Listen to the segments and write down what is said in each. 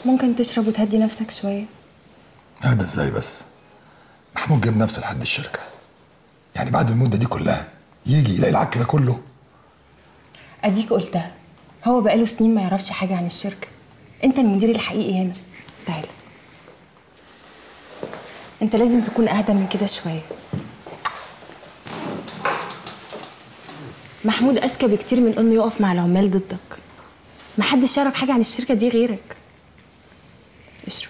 ممكن تشرب وتهدي نفسك شويه هذا ازاي بس محمود جاب نفسه لحد الشركه يعني بعد المده دي كلها يجي يلاقي العك ده كله اديك قلتها هو بقاله سنين ما يعرفش حاجه عن الشركه انت المدير الحقيقي هنا تعالى انت لازم تكون اهدى من كده شويه محمود اذكى بكتير من انه يقف مع العمال ضدك محدش يعرف حاجه عن الشركه دي غيرك اشرب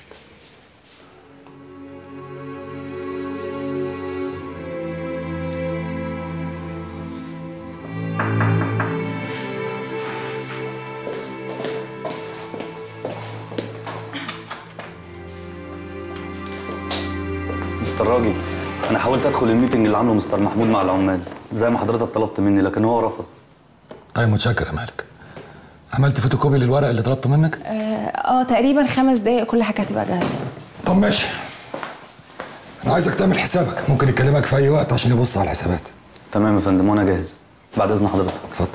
مستر راجل انا حاولت ادخل الميتنج اللي عامله مستر محمود مع العمال زي ما حضرتك طلبت مني لكن هو رفض طيب متشكر يا مالك عملت فوتوكوبي للورق اللي طلبته منك اه آه، تقريبا خمس دقايق كل حاجه هتبقى جاهزه طب ماشي انا عايزك تعمل حسابك ممكن يكلمك في اي وقت عشان يبص على الحسابات تمام يا فندم وانا جاهز بعد اذن حضرتك اتفضل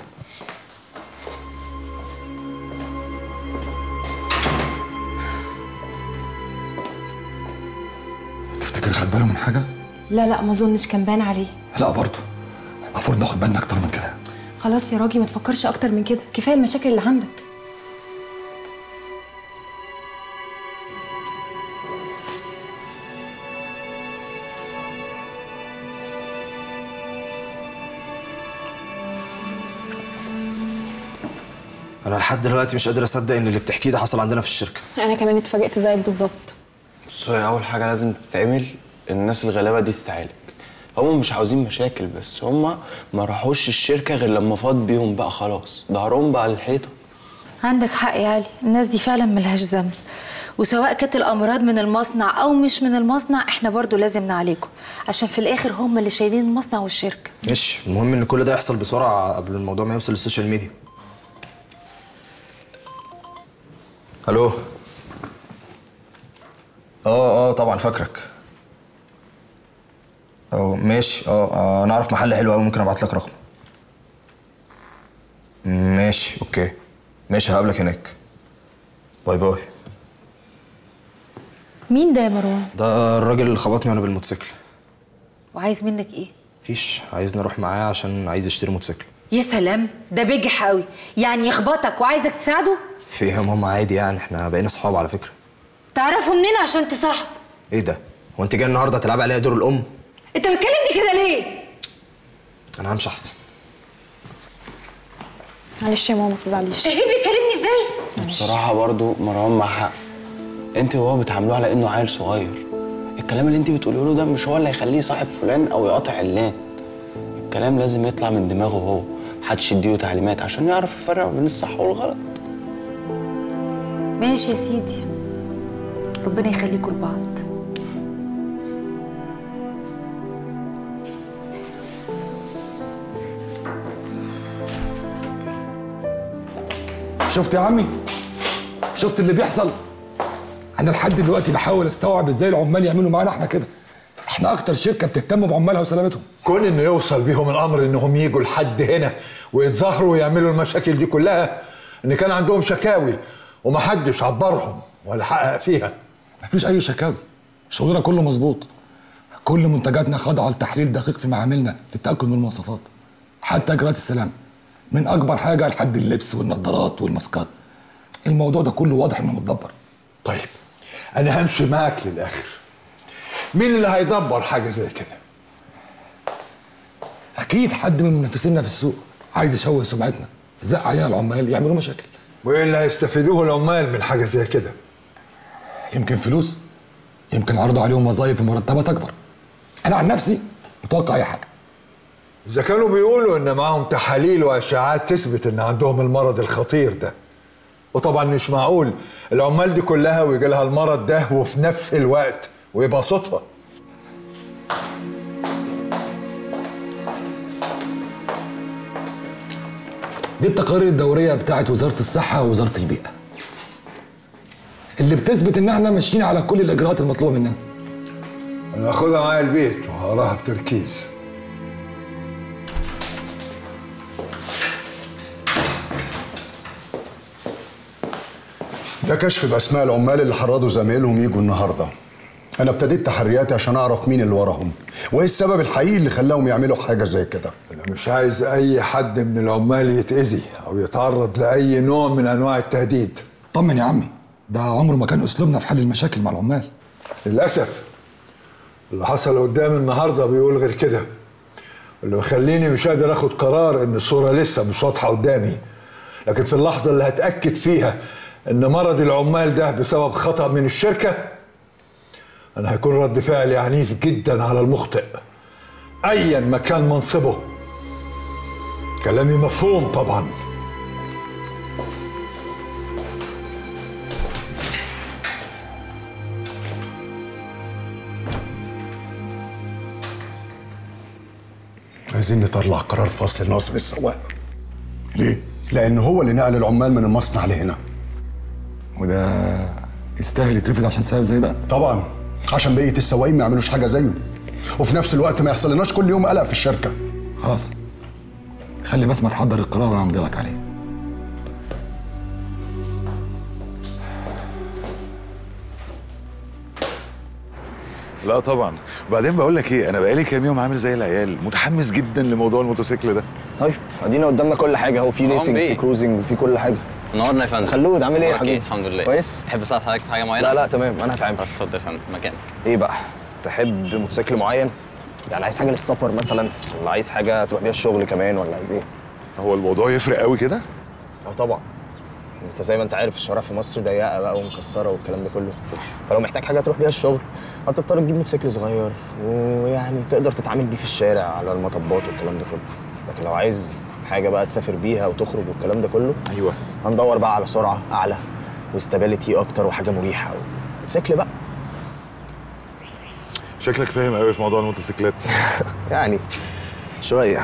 تفتكر خد باله من حاجه لا لا ما اظنش كان باين عليه لا برضه المفروض ناخد بالنا اكتر من كده خلاص يا راجل ما تفكرش اكتر من كده كفايه المشاكل اللي عندك انا لحد دلوقتي مش قادر اصدق ان اللي بتحكيه ده حصل عندنا في الشركه انا كمان اتفاجئت زيك بالظبط بص هي اول حاجه لازم تتعمل الناس الغلابه دي تتعالج هم مش عاوزين مشاكل بس هم ما راحوش الشركه غير لما فاض بيهم بقى خلاص ظهرهم بقى للحيطه عندك حق يا علي الناس دي فعلا ملهاش ذنب وسواء كانت الامراض من المصنع او مش من المصنع احنا برضو لازم نعالجهم عشان في الاخر هم اللي شايلين المصنع والشركه ماشي المهم ان كل ده يحصل بسرعه قبل الموضوع ما يوصل للسوشيال ميديا الو اه اه طبعا فاكرك اه ماشي اه آه، انا اعرف محل حلو قوي ممكن ابعت لك رقم ماشي اوكي ماشي هقابلك هناك باي باي مين ده يا مروان ده الراجل اللي خبطني وانا بالموتوسيكل وعايز منك ايه مفيش عايز نروح معاه عشان عايز اشتري موتوسيكل يا سلام ده بجح قوي يعني يخبطك وعايزك تساعده في ايه يا ماما عادي يعني احنا بقينا اصحاب على فكره تعرفه منين عشان تصاحبه ايه ده هو انت جاي النهارده تلعبي عليا دور الام انت بتكلمني كده ليه انا همشي احسن معلش يا ماما ما تزعليش شايفين بيكلمني ازاي بصراحه برضو مروان مع حق انت وهو بتعاملوه على انه عيل صغير الكلام اللي انت بتقوليه له ده مش هو اللي هيخليه صاحب فلان او يقاطع علان الكلام لازم يطلع من دماغه هو محدش يديله تعليمات عشان يعرف يفرق بين الصح والغلط ماشي يا سيدي ربنا يخليكم لبعض شفت يا عمي شفت اللي بيحصل انا لحد دلوقتي بحاول استوعب ازاي العمال يعملوا معانا احنا كده احنا اكتر شركه بتهتم بعمالها وسلامتهم كون انه يوصل بيهم الامر انهم يجوا لحد هنا ويتظاهروا ويعملوا المشاكل دي كلها ان كان عندهم شكاوي ومحدش عبرهم ولا حقق فيها مفيش اي شكاوي شغلنا كله مظبوط كل منتجاتنا خاضعه لتحليل دقيق في معاملنا للتاكد من المواصفات حتى اجراءات السلام من اكبر حاجه لحد اللبس والنظارات والماسكات الموضوع ده كله واضح انه متدبر طيب انا همشي معاك للاخر مين اللي هيدبر حاجه زي كده اكيد حد من منافسينا في السوق عايز يشوه سمعتنا زق علينا العمال يعملوا مشاكل وايه اللي هيستفيدوه العمال من حاجه زي كده يمكن فلوس يمكن عرضوا عليهم وظائف ومرتبات اكبر انا عن نفسي متوقع اي حاجه اذا كانوا بيقولوا ان معاهم تحاليل واشعاعات تثبت ان عندهم المرض الخطير ده وطبعا مش معقول العمال دي كلها ويجي لها المرض ده وفي نفس الوقت ويبقى صدفه دي التقارير الدوريه بتاعت وزاره الصحه ووزاره البيئه اللي بتثبت ان احنا ماشيين على كل الاجراءات المطلوبه مننا انا هاخدها معايا البيت وهقراها بتركيز ده كشف باسماء العمال اللي حرضوا زمايلهم يجوا النهارده انا ابتديت تحرياتي عشان اعرف مين اللي وراهم وايه السبب الحقيقي اللي خلاهم يعملوا حاجه زي كده انا مش عايز اي حد من العمال يتاذي او يتعرض لاي نوع من انواع التهديد طمن يا عمي ده عمره ما كان اسلوبنا في حل المشاكل مع العمال للاسف اللي حصل قدامي النهارده بيقول غير كده اللي مخليني مش قادر اخد قرار ان الصوره لسه مش واضحه قدامي لكن في اللحظه اللي هتاكد فيها ان مرض العمال ده بسبب خطا من الشركه انا هيكون رد فعلي عنيف جدا على المخطئ ايا ما كان منصبه كلامي مفهوم طبعا عايزين نطلع قرار فصل ناصر السواق ليه؟ لان هو اللي نقل العمال من المصنع لهنا وده يستاهل يترفض عشان سبب زي ده طبعا عشان بقيه السواقين ما يعملوش حاجه زيه وفي نفس الوقت ما يحصلناش كل يوم قلق في الشركه خلاص خلي بس ما تحضر القرار وانا امضي لك عليه لا طبعا وبعدين بقول لك ايه انا بقالي كام يوم عامل زي العيال متحمس جدا لموضوع الموتوسيكل ده طيب ادينا قدامنا كل حاجه اهو في نعم ريسنج بيه. في كروزنج في كل حاجه نورنا يا فندم خلود عامل ايه يا أخبارك حبيبي الحمد لله كويس تحب اساعد حضرتك في حاجه معينه لا لا تمام انا هتعامل بس اتفضل يا فندم مكانك ايه بقى تحب موتوسيكل معين يعني عايز حاجه للسفر مثلا ولا عايز حاجه تروح بيها الشغل كمان ولا عايز ايه هو الموضوع يفرق قوي كده اه طبعا انت زي ما انت عارف الشوارع في مصر ضيقه بقى ومكسره والكلام ده كله فلو محتاج حاجه تروح بيها الشغل هتضطر تجيب موتوسيكل صغير ويعني تقدر تتعامل بيه في الشارع على المطبات والكلام ده كله لكن لو عايز حاجه بقى تسافر بيها وتخرج والكلام ده كله ايوه هندور بقى على سرعه اعلى واستابيليتي اكتر وحاجه مريحه موتوسيكل بقى شكلك فاهم قوي في موضوع الموتوسيكلات يعني شويه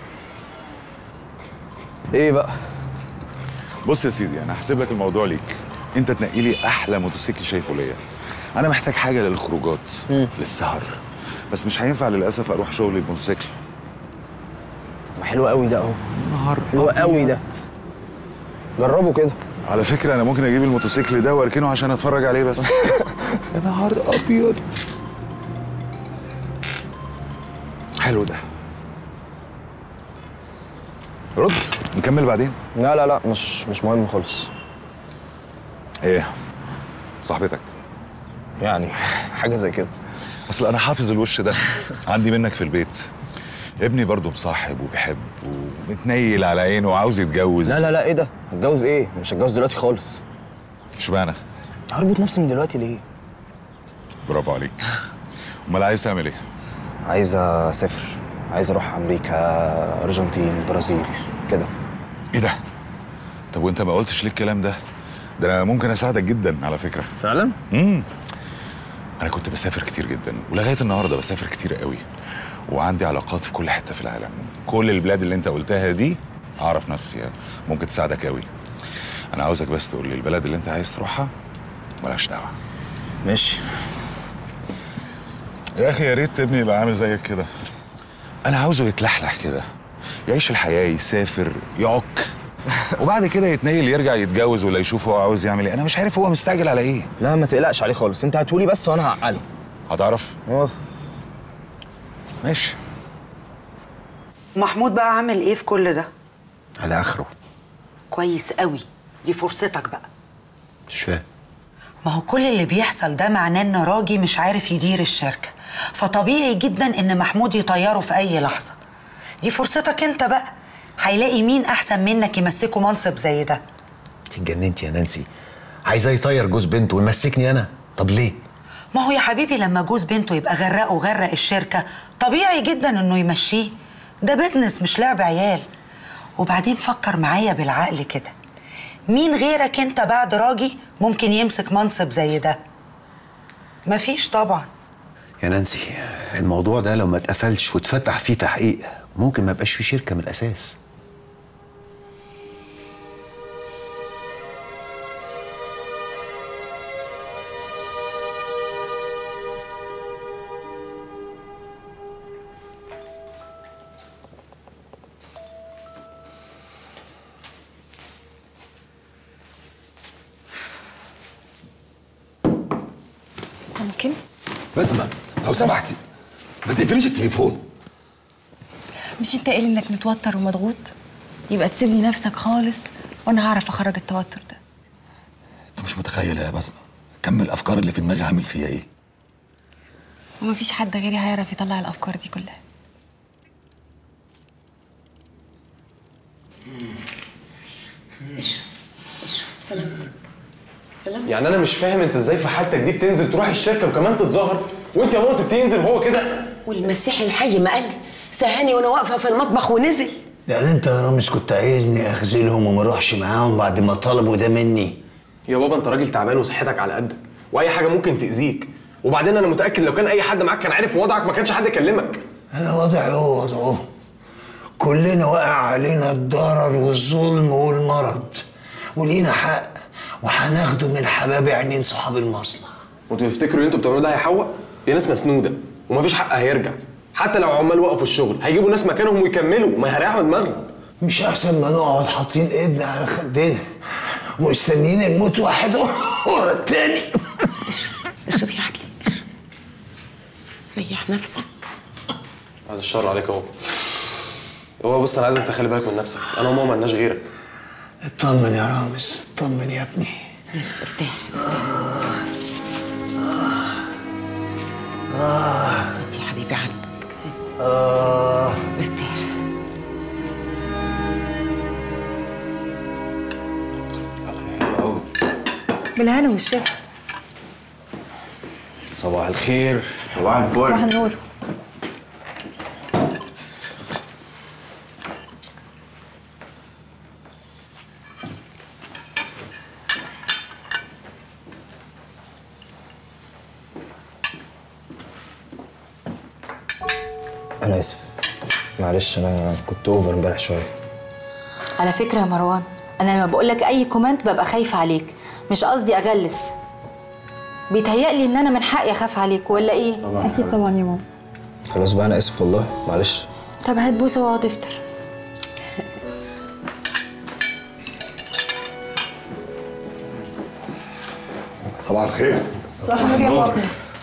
ايه بقى بص يا سيدي انا هحسب لك الموضوع ليك انت تنقي لي احلى موتوسيكل شايفه ليا انا محتاج حاجه للخروجات للسهر بس مش هينفع للاسف اروح شغلي بموتوسيكل ما حلو قوي ده اهو نهار حلو قوي ده جربه كده على فكره انا ممكن اجيب الموتوسيكل ده واركنه عشان اتفرج عليه بس يا نهار ابيض حلو ده رد نكمل بعدين لا لا لا مش مش مهم خالص ايه صاحبتك يعني حاجه زي كده اصل انا حافظ الوش ده عندي منك في البيت ابني برضه مصاحب وبيحب ومتنيل على عينه وعاوز يتجوز لا لا لا ايه ده هتجوز ايه مش هتجوز دلوقتي خالص اشمعنى هربط نفسي من دلوقتي ليه برافو عليك امال عايز تعمل ايه عايز اسافر عايز اروح امريكا ارجنتين برازيل كده ايه ده طب وانت ما قلتش ليه الكلام ده ده انا ممكن اساعدك جدا على فكره فعلا امم انا كنت بسافر كتير جدا ولغايه النهارده بسافر كتير قوي وعندي علاقات في كل حته في العالم كل البلاد اللي انت قلتها دي اعرف ناس فيها ممكن تساعدك قوي انا عاوزك بس تقول لي البلد اللي انت عايز تروحها ملهاش دعوه ماشي يا اخي يا ريت ابني يبقى عامل زيك كده انا عاوزه يتلحلح كده يعيش الحياه يسافر يعك وبعد كده يتنيل يرجع يتجوز ولا يشوف هو عاوز يعمل ايه انا مش عارف هو مستعجل على ايه لا ما تقلقش عليه خالص انت هتقولي بس وانا هعقله هتعرف اه ماشي محمود بقى عامل ايه في كل ده على اخره كويس قوي دي فرصتك بقى مش فاهم ما هو كل اللي بيحصل ده معناه ان راجي مش عارف يدير الشركه فطبيعي جدا ان محمود يطيره في اي لحظه دي فرصتك انت بقى هيلاقي مين احسن منك يمسكه منصب زي ده اتجننت يا نانسي عايزاه يطير جوز بنته ويمسكني انا طب ليه ما هو يا حبيبي لما جوز بنته يبقى غرقه وغرق الشركه طبيعي جدا انه يمشيه ده بيزنس مش لعب عيال وبعدين فكر معايا بالعقل كده مين غيرك انت بعد راجي ممكن يمسك منصب زي ده مفيش طبعا يا نانسي الموضوع ده لو ما اتقفلش واتفتح فيه تحقيق ممكن ما يبقاش فيه شركه من الاساس ممكن بسمة لو سمحتي ما تقفليش التليفون مش انت قايل انك متوتر ومضغوط يبقى تسيب لي نفسك خالص وانا هعرف اخرج التوتر ده انت مش متخيله يا بسمة كم الافكار اللي في دماغي عامل فيها ايه ومفيش حد غيري هيعرف يطلع الافكار دي كلها سلامتك سلامتك يعني انا مش فاهم انت ازاي في حالتك دي بتنزل تروح الشركه وكمان تتظاهر وانت يا ماما سبتيه ينزل وهو كده والمسيح الحي ما قال لي سهاني وانا واقفه في المطبخ ونزل يعني انت يا رامز كنت عايزني اخذلهم وما اروحش معاهم بعد ما طلبوا ده مني يا بابا انت راجل تعبان وصحتك على قدك واي حاجه ممكن تاذيك وبعدين انا متاكد لو كان اي حد معاك كان عارف وضعك ما كانش حد يكلمك انا وضعي هو وضعه كلنا واقع علينا الضرر والظلم والمرض ولينا حق وهناخده من حباب عينين صحاب المصنع وانتوا تفتكروا اللي انتوا بتعملوه ده هيحوق دي ناس مسنوده ومفيش حق هيرجع حتى لو عمال وقفوا الشغل هيجيبوا ناس مكانهم ويكملوا ما هيريحوا دماغهم مش احسن ما نقعد حاطين ايدنا على خدنا ومستنيين الموت واحد ورا التاني اشرب يا عدلي اشرب ريح نفسك بعد الشر عليك اهو هو بص انا عايزك تخلي بالك من نفسك انا وماما مالناش غيرك اطمن يا رامز اطمن يا ابني ارتاح آه انت يا حبيبي عنك آه ارتاح بالهنا والشفا صباح الخير صباح الفل صباح النور انا اسف معلش انا كنت اوفر امبارح شويه على فكره يا مروان انا لما بقول لك اي كومنت ببقى خايفه عليك مش قصدي اغلس بيتهيألي ان انا من حقي اخاف عليك ولا ايه اكيد طبعا يا ماما خلاص بقى انا اسف والله معلش طب هات بوسه واقعد افطر صباح الخير صباح النور يا بابا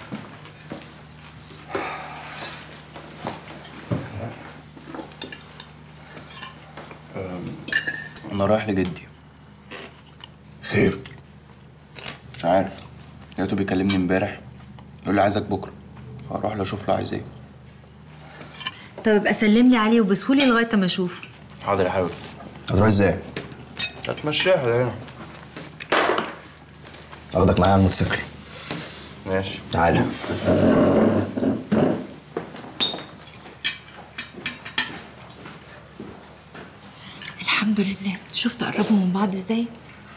انا رايح لجدي خير مش عارف لقيته بيكلمني امبارح يقول لي عايزك بكره فاروح له اشوف له عايز ايه طب ابقى سلم لي عليه وبسهولي لغايه اما اشوفه حاضر يا حبيبي هتروح ازاي؟ هتمشيها ده هنا اخدك معايا على الموتوسيكل ماشي تعالى الحمد لله شفت قربوا من بعض ازاي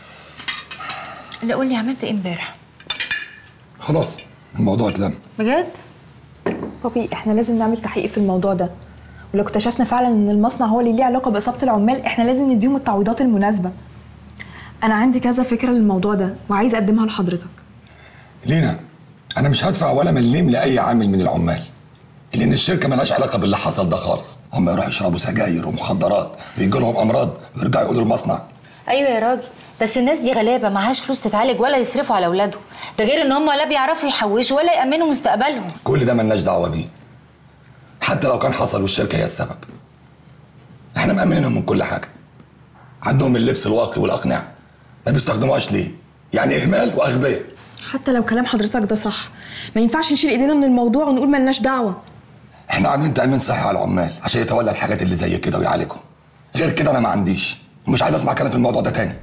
لا قول لي عملت ايه امبارح خلاص الموضوع اتلم بجد بابي احنا لازم نعمل تحقيق في الموضوع ده ولو اكتشفنا فعلا ان المصنع هو اللي ليه علاقه باصابه العمال احنا لازم نديهم التعويضات المناسبه انا عندي كذا فكره للموضوع ده وعايز اقدمها لحضرتك لينا انا مش هدفع ولا مليم لاي عامل من العمال لان الشركه ملهاش علاقه باللي حصل ده خالص هم يروحوا يشربوا سجاير ومخدرات ويجي لهم امراض ويرجعوا يقولوا المصنع ايوه يا راجل بس الناس دي غلابه معهاش فلوس تتعالج ولا يصرفوا على اولادهم ده غير ان هم لا بيعرفوا يحوشوا ولا يامنوا مستقبلهم كل ده ملناش دعوه بيه حتى لو كان حصل والشركه هي السبب احنا مأمنينهم من كل حاجه عندهم اللبس الواقي والاقنعه ما بيستخدموهاش ليه يعني اهمال واغبياء حتى لو كلام حضرتك ده صح ما ينفعش نشيل ايدينا من الموضوع ونقول ملناش دعوه احنا عاملين تامين صحي على العمال عشان يتولى الحاجات اللي زي كده ويعالجهم غير كده انا ما عنديش ومش عايز اسمع كلام في الموضوع ده تاني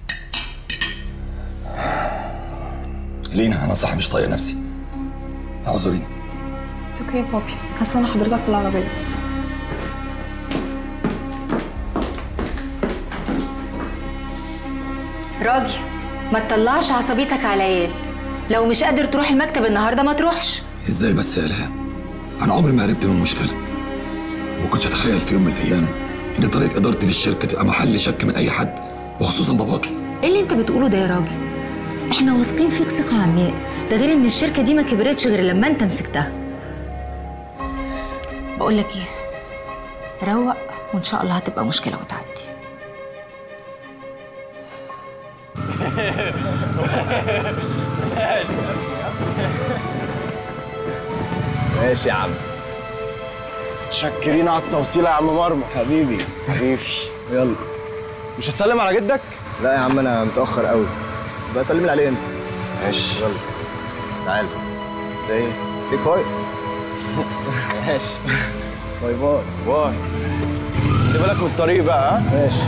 لينا انا صح مش طايق نفسي اعذريني اتس اوكي يا بابي هستنى حضرتك في العربيه راجل ما تطلعش عصبيتك على العيال لو مش قادر تروح المكتب النهارده ما تروحش ازاي بس يا الهام انا عمري ما هربت من مشكله ما كنتش اتخيل في يوم من الايام ان طريقه ادارتي للشركه تبقى محل شك من اي حد وخصوصا باباكي ايه اللي انت بتقوله ده يا راجل احنا واثقين فيك ثقه عمياء ده غير ان الشركه دي ما كبرتش غير لما انت مسكتها بقول لك ايه روق وان شاء الله هتبقى مشكله وتعدي ماشي يا عم شكرين على التوصيله يا عم مرمى حبيبي حبيبي يلا مش هتسلم على جدك؟ لا يا عم انا متاخر قوي بقى سلم لي عليه انت ماشي يلا تعال ده ايه؟ ليك فاير ماشي باي باي باي خلي بالك من الطريق بقى ها ماشي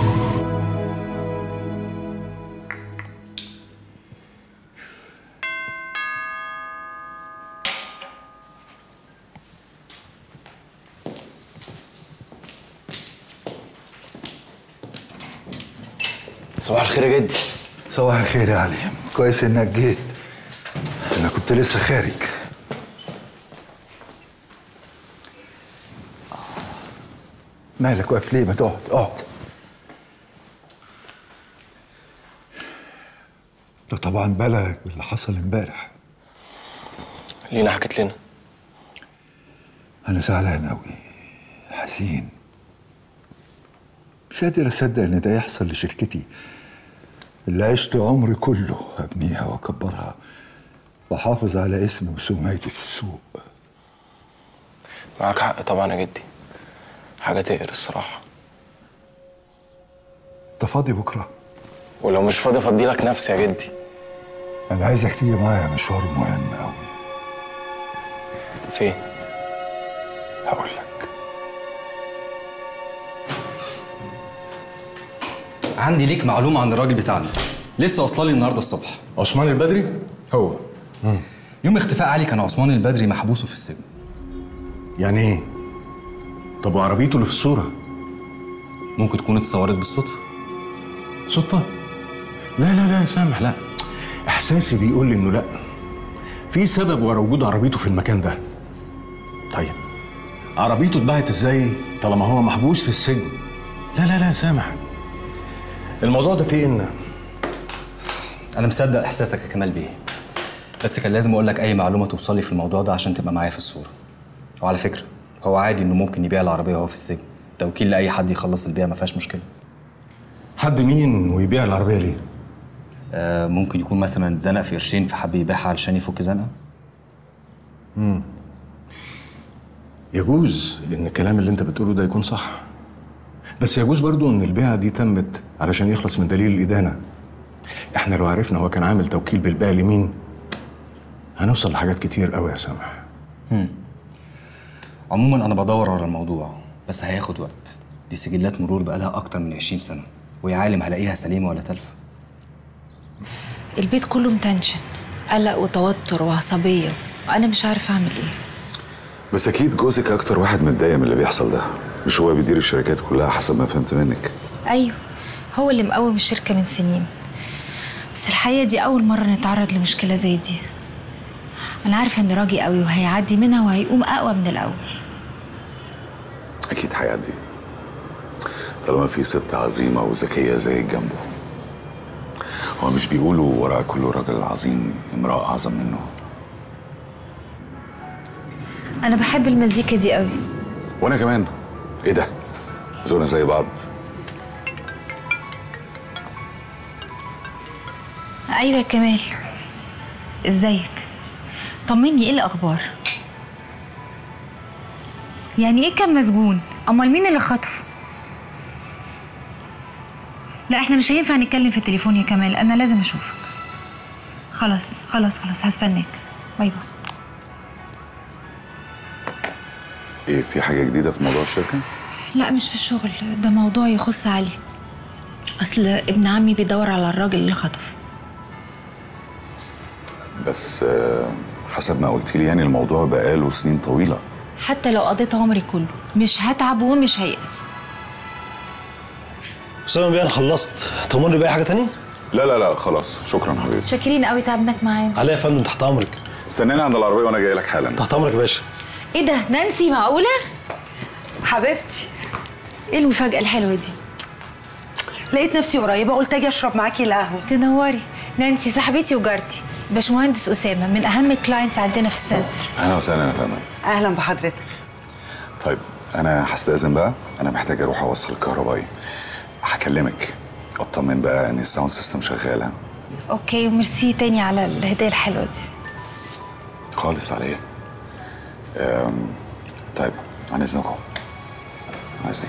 صباح الخير يا جدي صباح الخير يا علي كويس انك جيت انا كنت لسه خارج مالك واقف ليه ما تقعد اقعد ده طبعا بلغك باللي حصل امبارح لينا حكت لنا انا زعلان قوي حزين مش قادر اصدق ان ده يحصل لشركتي اللي عشت عمري كله ابنيها واكبرها واحافظ على اسمي وسمعتي في السوق معاك حق طبعا يا جدي حاجه تقهر الصراحه انت فاضي بكره ولو مش فاضي افضي لك نفسي يا جدي انا عايزك تيجي معايا مشوار مهم قوي فين هقول لك عندي ليك معلومه عن الراجل بتاعنا لسه واصله لي النهارده الصبح عثمان البدري هو يوم اختفاء علي كان عثمان البدري محبوسه في السجن يعني ايه طب وعربيته اللي في الصوره ممكن تكون اتصورت بالصدفه صدفه لا لا لا يا سامح لا احساسي بيقول لي انه لا في سبب ورا وجود عربيته في المكان ده طيب عربيته اتباعت ازاي طالما هو محبوس في السجن لا لا لا يا سامح الموضوع ده فيه ان انا مصدق احساسك يا كمال بيه بس كان لازم اقول لك اي معلومه توصل لي في الموضوع ده عشان تبقى معايا في الصوره وعلى فكره هو عادي انه ممكن يبيع العربيه وهو في السجن توكيل لاي حد يخلص البيع ما فيهاش مشكله حد مين ويبيع العربيه ليه آه ممكن يكون مثلا اتزنق في قرشين فحب يبيعها علشان يفك زنقه امم يجوز ان الكلام اللي انت بتقوله ده يكون صح بس يجوز برضو ان البيعه دي تمت علشان يخلص من دليل الادانه احنا لو عرفنا هو كان عامل توكيل بالبيع لمين هنوصل لحاجات كتير قوي يا سامح مم. عموما انا بدور ورا الموضوع بس هياخد وقت دي سجلات مرور بقالها اكتر من 20 سنه ويا عالم هلاقيها سليمه ولا تلفه البيت كله متنشن قلق وتوتر وعصبية وأنا مش عارفة أعمل إيه بس اكيد جوزك اكتر واحد متضايق من اللي بيحصل ده مش هو بيدير الشركات كلها حسب ما فهمت منك أيوه هو اللي مقوم الشركة من سنين بس الحقيقة دي أول مرة نتعرض لمشكلة زي دي أنا عارفة إن راجي قوي وهيعدي منها وهيقوم أقوى من الأول اكيد هيعدي طالما في ست عظيمه وذكيه زيك جنبه هو مش بيقولوا وراء كل رجل عظيم امراه اعظم منه أنا بحب المزيكا دي قوي وانا كمان ايه ده زونا زي بعض أيوة يا كمال إزيك طمني إيه الأخبار يعني إيه كان مسجون أمال مين اللي خطفه لا احنا مش هينفع نتكلم في التليفون يا كمال انا لازم اشوفك خلاص خلاص خلاص هستناك باي باي ايه في حاجه جديده في موضوع الشركه لا مش في الشغل ده موضوع يخص علي اصل ابن عمي بيدور على الراجل اللي خطفه بس آه، حسب ما قلت لي يعني الموضوع بقاله سنين طويله حتى لو قضيت عمري كله مش هتعب ومش هيأس أسامة بيه أنا خلصت تأمرني بأي حاجة تانية؟ لا لا لا خلاص شكرا حبيبي شاكرين قوي تعبناك معانا عليا يا فندم تحت أمرك استناني عند العربيه وانا جاي لك حالا تحت أمرك يا باشا ايه ده نانسي معقوله حبيبتي ايه المفاجاه الحلوه دي لقيت نفسي قريبه قلت اجي اشرب معاكي القهوه تنوري نانسي صاحبتي وجارتي باشمهندس اسامه من اهم الكلاينتس عندنا في السنتر اهلا وسهلا يا فندم اهلا بحضرتك طيب انا هستاذن بقى انا محتاج اروح اوصل الكهربائي هكلمك اطمن بقى ان الساوند سيستم شغاله اوكي وميرسي تاني على الهديه الحلوه دي خالص على ايه أم، طيب عن اذنكم عن اذنك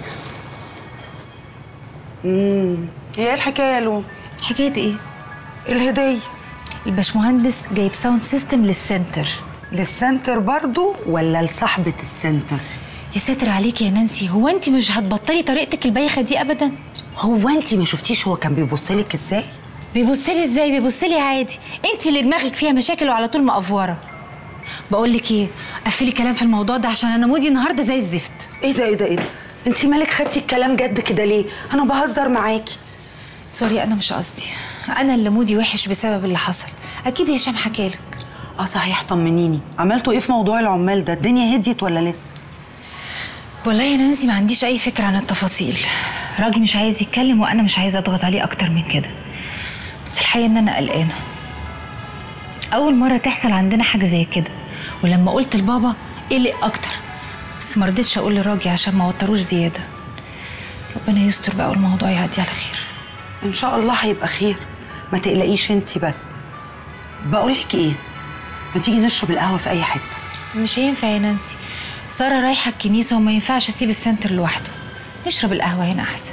امم هي ايه الحكايه يا لون حكايه ايه الهديه الباشمهندس جايب ساوند سيستم للسنتر للسنتر برضو ولا لصاحبه السنتر يا ساتر عليكي يا نانسي هو انت مش هتبطلي طريقتك البايخه دي ابدا هو انت ما شفتيش هو كان بيبص لك ازاي بيبص لي ازاي بيبص لي عادي انت اللي دماغك فيها مشاكل وعلى طول مقفوره بقول لك ايه قفلي كلام في الموضوع ده عشان انا مودي النهارده زي الزفت ايه ده ايه ده ايه ده انت مالك خدتي الكلام جد كده ليه انا بهزر معاكي سوري انا مش قصدي انا اللي مودي وحش بسبب اللي حصل اكيد هشام حكالك اه صحيح طمنيني عملتوا ايه في موضوع العمال ده الدنيا هديت ولا لسه والله يا نانسي ما عنديش اي فكره عن التفاصيل راجل مش عايز يتكلم وانا مش عايزه اضغط عليه اكتر من كده بس الحقيقه ان انا قلقانه اول مره تحصل عندنا حاجه زي كده ولما قلت لبابا قلق اكتر بس ما رضيتش اقول لراجي عشان ما وتروش زياده ربنا يستر بقى والموضوع يعدي على خير ان شاء الله هيبقى خير ما تقلقيش انت بس بقولك ايه ما تيجي نشرب القهوه في اي حته مش هينفع يا نانسي ساره رايحه الكنيسه وما ينفعش اسيب السنتر لوحده نشرب القهوه هنا احسن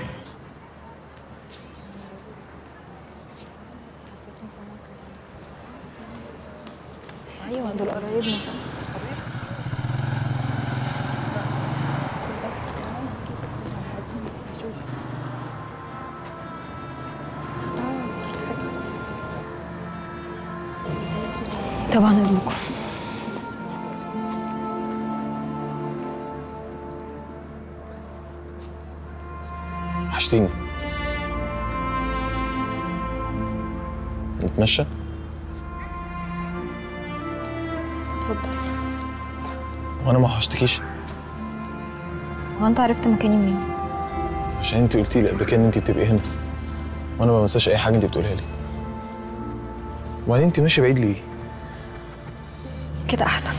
ايوه دول قرايبنا طبعا اذنكم وحشتيني نتمشى اتفضل وانا ما وحشتكيش هو انت عرفت مكاني منين عشان انت قلتي لي قبل كده ان انت بتبقي هنا وانا ما بنساش اي حاجه انت بتقولها لي وبعدين انت ماشيه بعيد ليه كده احسن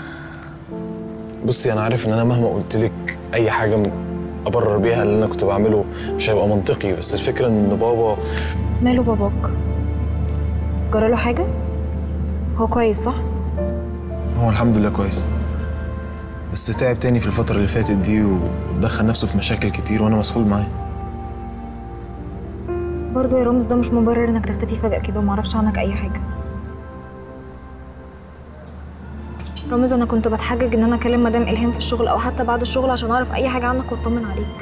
بصي انا عارف ان انا مهما قلت لك اي حاجه م- ابرر بيها اللي انا كنت بعمله مش هيبقى منطقي بس الفكره ان بابا ماله باباك جراله حاجه هو كويس صح هو الحمد لله كويس بس تعب تاني في الفترة اللي فاتت دي ودخل نفسه في مشاكل كتير وانا مسؤول معاه برضه يا رامز ده مش مبرر انك تختفي فجأة كده ومعرفش عنك اي حاجة رامز انا كنت بتحجج ان انا اكلم مدام الهام في الشغل او حتى بعد الشغل عشان اعرف اي حاجة عنك واطمن عليك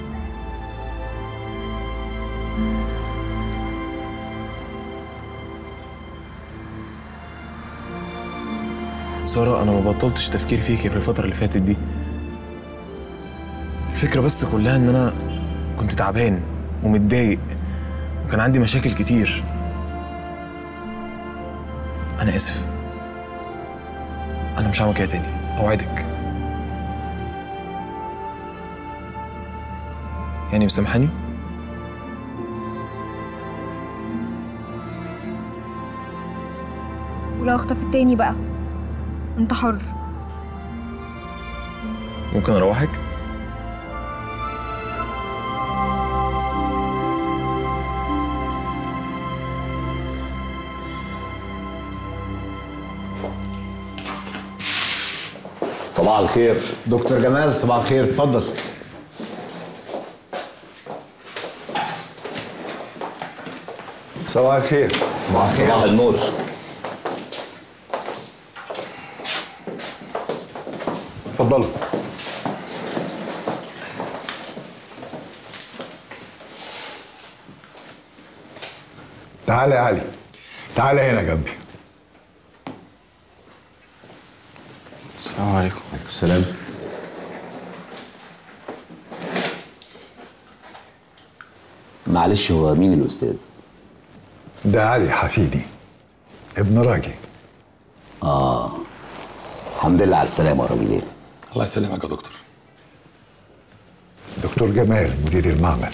سارة أنا ما بطلتش تفكير فيكي في الفترة اللي فاتت دي الفكرة بس كلها إن أنا كنت تعبان ومتضايق وكان عندي مشاكل كتير أنا آسف أنا مش هعمل كده تاني أوعدك يعني مسامحاني؟ ولو اختفت تاني بقى انت حر ممكن أروحك؟ صباح الخير دكتور جمال صباح الخير اتفضل صباح الخير صباح الخير صباح النور اتفضلوا تعالى يا علي تعالى هنا جنبي السلام عليكم عليكم السلام معلش هو مين الاستاذ ده علي حفيدي ابن راجي اه الحمد لله على السلامه يا راجل الله يسلمك يا دكتور دكتور جمال مدير المعمل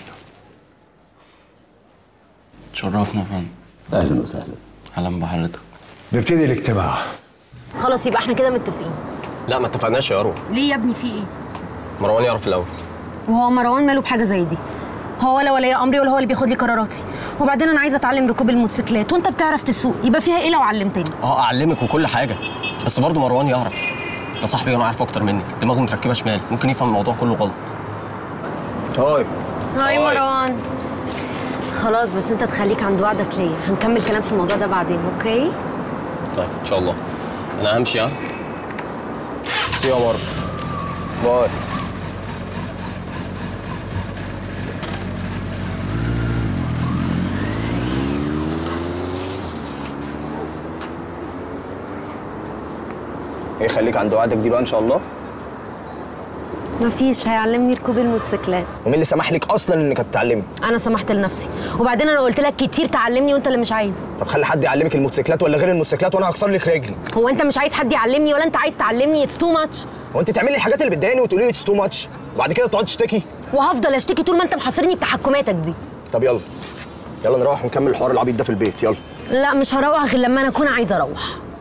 تشرفنا يا فندم اهلا وسهلا اهلا بحضرتك نبتدي الاجتماع خلاص يبقى احنا كده متفقين لا ما اتفقناش يا أروى ليه يا ابني في ايه مروان يعرف الأول وهو مروان ماله بحاجه زي دي هو ولا ولي امري ولا هو اللي بياخد لي قراراتي وبعدين انا عايزه اتعلم ركوب الموتوسيكلات وانت بتعرف تسوق يبقى فيها ايه لو علمتني اه اعلمك وكل حاجه بس برضه مروان يعرف ده صاحبي وانا عارفه اكتر منك دماغه متركبه شمال ممكن يفهم الموضوع كله غلط هاي هاي مروان خلاص بس انت تخليك عند وعدك ليا هنكمل كلام في الموضوع ده بعدين اوكي طيب ان شاء الله انا همشي ها سي يا مروه باي ايه خليك عند وعدك دي بقى ان شاء الله مفيش هيعلمني ركوب الموتوسيكلات ومين اللي سمح لك اصلا انك تتعلمي انا سمحت لنفسي وبعدين انا قلت لك كتير تعلمني وانت اللي مش عايز طب خلي حد يعلمك الموتوسيكلات ولا غير الموتوسيكلات وانا هكسر لك رجلي هو انت مش عايز حد يعلمني ولا انت عايز تعلمني اتس تو ماتش هو انت تعملي الحاجات اللي بتضايقني وتقولي لي اتس تو ماتش وبعد كده تقعد تشتكي وهفضل اشتكي طول ما انت محاصرني بتحكماتك دي طب يلا يلا نروح ونكمل الحوار العبيط ده في البيت يلا لا مش هروح غير لما انا اكون عايزه اروح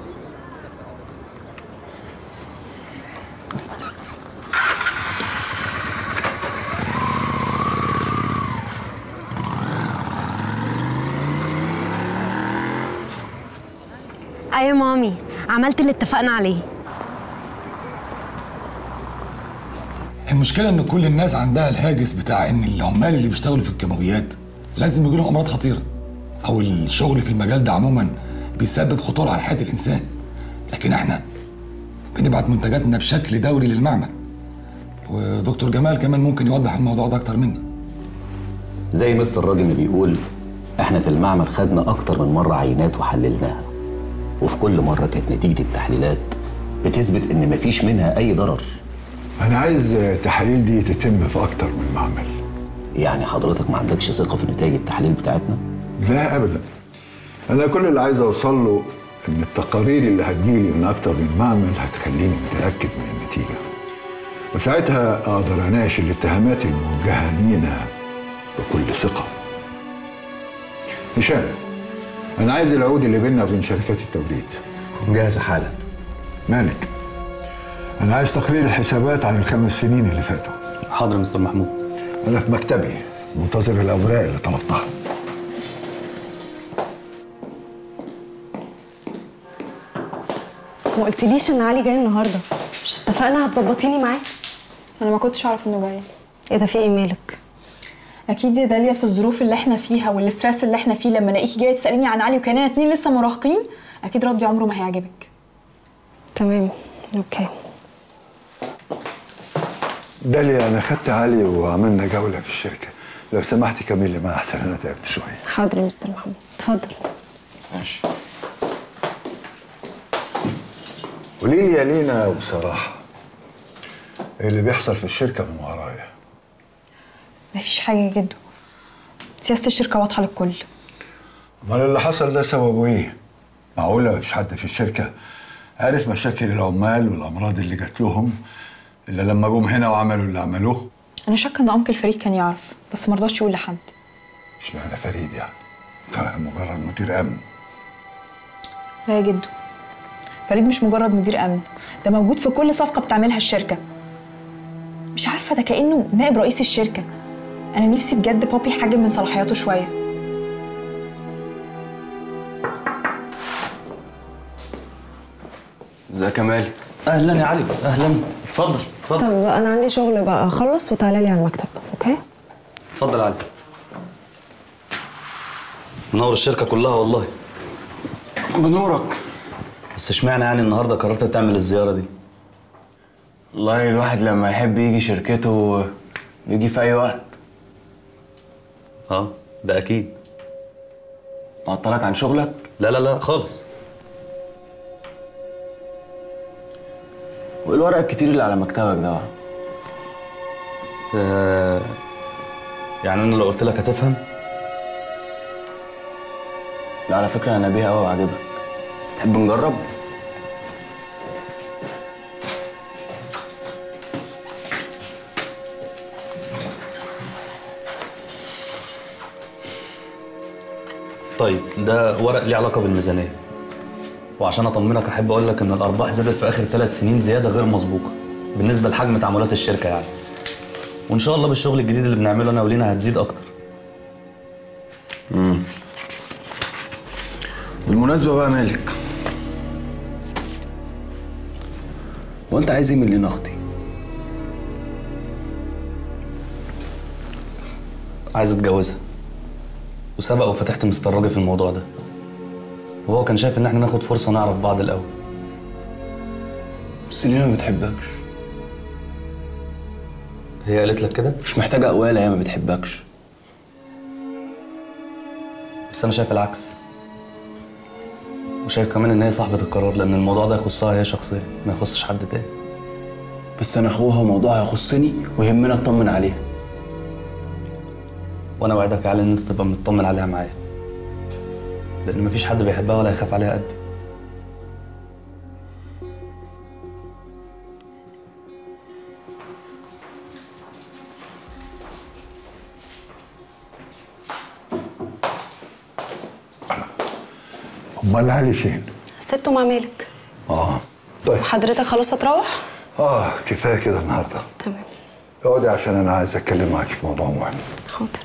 ايوه مامي عملت اللي اتفقنا عليه المشكله ان كل الناس عندها الهاجس بتاع ان العمال اللي بيشتغلوا في الكيماويات لازم يجي لهم امراض خطيره او الشغل في المجال ده عموما بيسبب خطوره على حياه الانسان لكن احنا بنبعت منتجاتنا بشكل دوري للمعمل ودكتور جمال كمان ممكن يوضح الموضوع ده اكتر مني زي مستر راجل ما بيقول احنا في المعمل خدنا اكتر من مره عينات وحللناها وفي كل مره كانت نتيجه التحليلات بتثبت ان مفيش منها اي ضرر انا عايز التحاليل دي تتم في اكتر من معمل يعني حضرتك ما عندكش ثقه في نتائج التحليل بتاعتنا لا ابدا انا كل اللي عايز اوصل له ان التقارير اللي هتجيلي من اكتر من معمل هتخليني متاكد من النتيجه وساعتها اقدر اناقش الاتهامات الموجهه لينا بكل ثقه هشام انا عايز العقود اللي بيننا وبين شركات التوريد كن جاهز حالا مالك انا عايز تقرير الحسابات عن الخمس سنين اللي فاتوا حاضر يا مستر محمود انا في مكتبي منتظر الاوراق اللي طلبتها ما قلتليش ان علي جاي النهارده مش اتفقنا هتظبطيني معاه انا ما كنتش اعرف انه جاي ايه ده في ايه مالك اكيد يا داليا في الظروف اللي احنا فيها والاسترس اللي احنا فيه لما الاقيكي جايه تساليني عن علي وكاننا اتنين لسه مراهقين اكيد ردي عمره ما هيعجبك تمام اوكي داليا انا خدت علي وعملنا جوله في الشركه لو سمحتي كملي معاه احسن انا تعبت شويه حاضر يا مستر محمود اتفضل ماشي قولي لي يا لينا وبصراحه ايه اللي بيحصل في الشركه من ورايا مفيش حاجه يا جدو سياسه الشركه واضحه للكل امال اللي حصل ده سببه ايه معقوله مفيش حد في الشركه عارف مشاكل العمال والامراض اللي جات لهم الا لما جم هنا وعملوا اللي عملوه انا شاكه ان انكل فريد كان يعرف بس مرضاش يقول لحد اشمعنى فريد يعني ده مجرد مدير امن لا يا جدو فريد مش مجرد مدير امن ده موجود في كل صفقه بتعملها الشركه مش عارفه ده كانه نائب رئيس الشركه انا نفسي بجد بابي يحجم من صلاحياته شويه ازيك يا مالك اهلا يا علي اهلا اتفضل طب اتفضل انا عندي شغل بقى اخلص وتعالى لي على المكتب اوكي اتفضل يا علي منور الشركه كلها والله بنورك بس اشمعنى يعني النهارده قررت تعمل الزياره دي والله الواحد لما يحب يجي شركته بيجي في اي وقت اه ده اكيد معطلك عن شغلك لا لا لا خالص وايه الورق الكتير اللي على مكتبك ده بقى؟ آه يعني انا لو قلت لك هتفهم لا على فكره انا بيها قوي وعاجبك تحب نجرب طيب ده ورق ليه علاقه بالميزانيه وعشان اطمنك احب اقول لك ان الارباح زادت في اخر ثلاث سنين زياده غير مسبوقه بالنسبه لحجم تعاملات الشركه يعني وان شاء الله بالشغل الجديد اللي بنعمله انا ولينا هتزيد اكتر امم بالمناسبه بقى مالك هو انت عايز ايه من لينا اختي عايز اتجوزها وسبق وفتحت مستر راجل في الموضوع ده وهو كان شايف ان احنا ناخد فرصه نعرف بعض الاول بس لينا ما بتحبكش هي قالت لك كده مش محتاجه اقوال هي ما بتحبكش بس انا شايف العكس وشايف كمان ان هي صاحبه القرار لان الموضوع ده يخصها هي شخصيا ما يخصش حد تاني بس انا اخوها وموضوعها يخصني ويهمنا اطمن عليها وانا وعدك على ان انت تبقى مطمن عليها معايا لان مفيش حد بيحبها ولا يخاف عليها قدي امال علي فين؟ سبته مع مالك اه طيب حضرتك خلاص هتروح اه كفايه كده النهارده تمام اقعدي عشان انا عايز اتكلم معاكي في موضوع مهم حاضر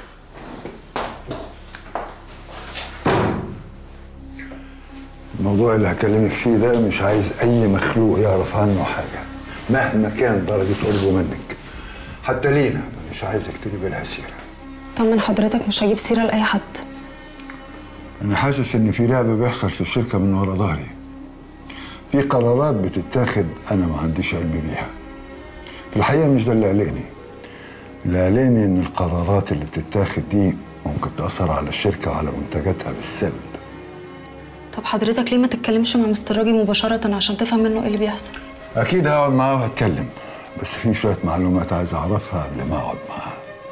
الموضوع اللي هكلمك فيه ده مش عايز اي مخلوق يعرف عنه حاجه مهما كان درجه قربه منك حتى لينا مش عايزك تجيب لها سيره طمن حضرتك مش هجيب سيره لاي حد انا حاسس ان في لعب بيحصل في الشركه من ورا ظهري في قرارات بتتاخد انا ما عنديش علم بيها في الحقيقه مش ده اللي قلقني اللي قلقني ان القرارات اللي بتتاخد دي ممكن تاثر على الشركه وعلى منتجاتها بالسلب طب حضرتك ليه ما تتكلمش مع مستر راجي مباشره عشان تفهم منه ايه اللي بيحصل اكيد هقعد معاه وهتكلم بس في شويه معلومات عايز اعرفها قبل ما اقعد معاه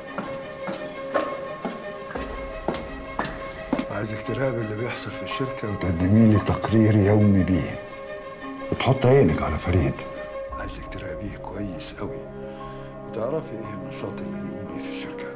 عايزك تراقبي اللي بيحصل في الشركه وتقدمي لي تقرير يومي بيه وتحط عينك على فريد عايزك تراقبيه كويس قوي وتعرفي ايه النشاط اللي بيقوم بيه في الشركه